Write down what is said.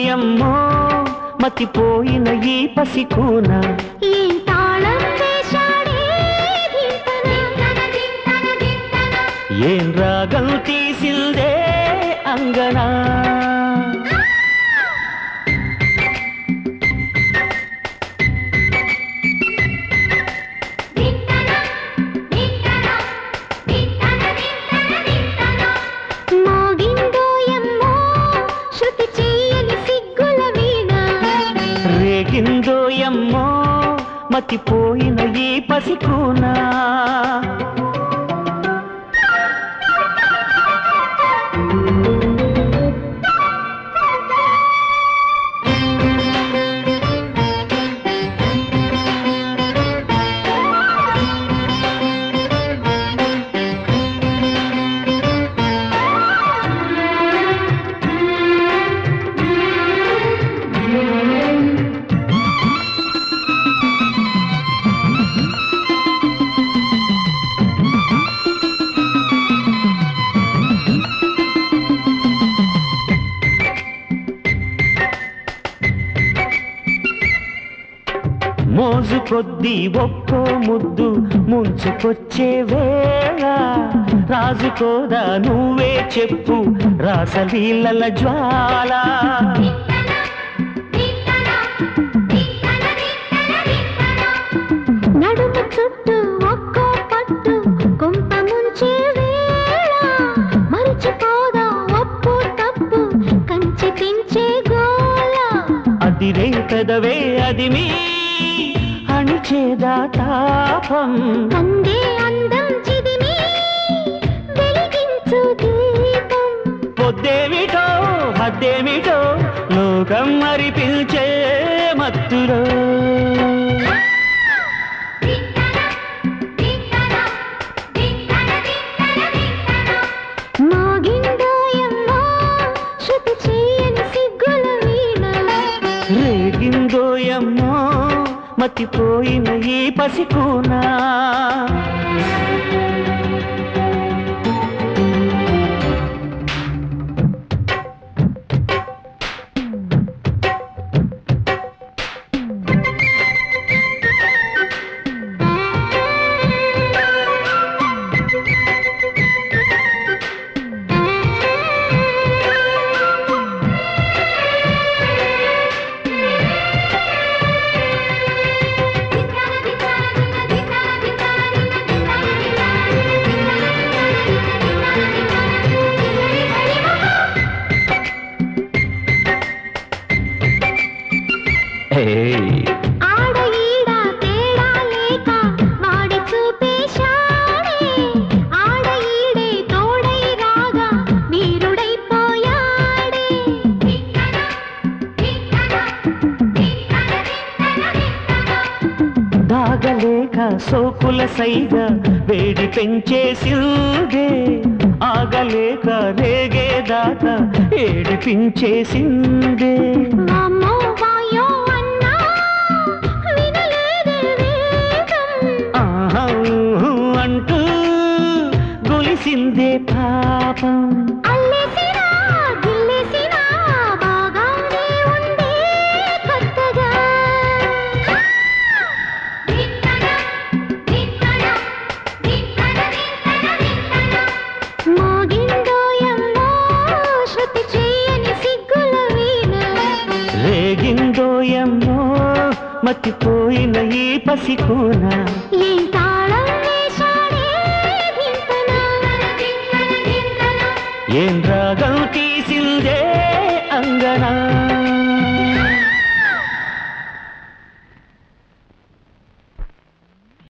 ఎమ్మో మతిపోయిన ఈ పసికూన ఏం తాళం వేశాడే దింతన ఏం రాగం తీసిందే అంగనా మోగిందో ఎమ్మో శృతి చెయ్యని సిగ్గుల వీణ రేగిందో ఎమ్మో మతిపోయిన ఈ పసికూనా మోజు కొద్దీ ఒక్కో ముద్దు ముంచుకొచ్చే వేళ రాజుకోదా నువ్వే చెప్పు రాసలీలల జ్వాల నడుము చుట్టూ ఒక్కో పట్టు కొంప ముంచే వేళ మరిచిపోదా ఒప్పు తప్పు కంచి తెంచే గోల అదిరే పెదవే అది మీ అణిచేదా తాపం అందే అందం చిదిమి వెలిగించు దీపం పొద్దేమిటో హద్దేమిటో లోకం మరి పిలిచే మత్తులో మోగిందో ఎమ్మో శృతి చేయని సిగ్గుల వీణ రేగిందో ఎమ్మో మతిపోయిన ఈ పసికూనా ఆడ ఈడ తేడా లేక వాడి చూపేశాడే ఆడ ఈడే తోడై రాగా వీరుడైపోయాడే దాగలేక సోకుల సైగ వేడి పెంచేసిందే ఆగలేక రేగేదాకా ఏడిపించేసిందే వామ్మో వాయో అన్నా వినలేదే వేగం ఆహా ఊహు అంటూ గొలిసిందే పాపం అల్లేసినా గిల్లేసినా బాగానే ఉండే కొత్తగా మోగిందో ఎమ్మో శృతి చేయని సిగ్గుల వీణ రేగిందో ఎమ్మో మతిపోయిన ఈ పసికూన ఏం తాళం వేశాడే దింతన ఏం రాగం తీసిందే అంగనా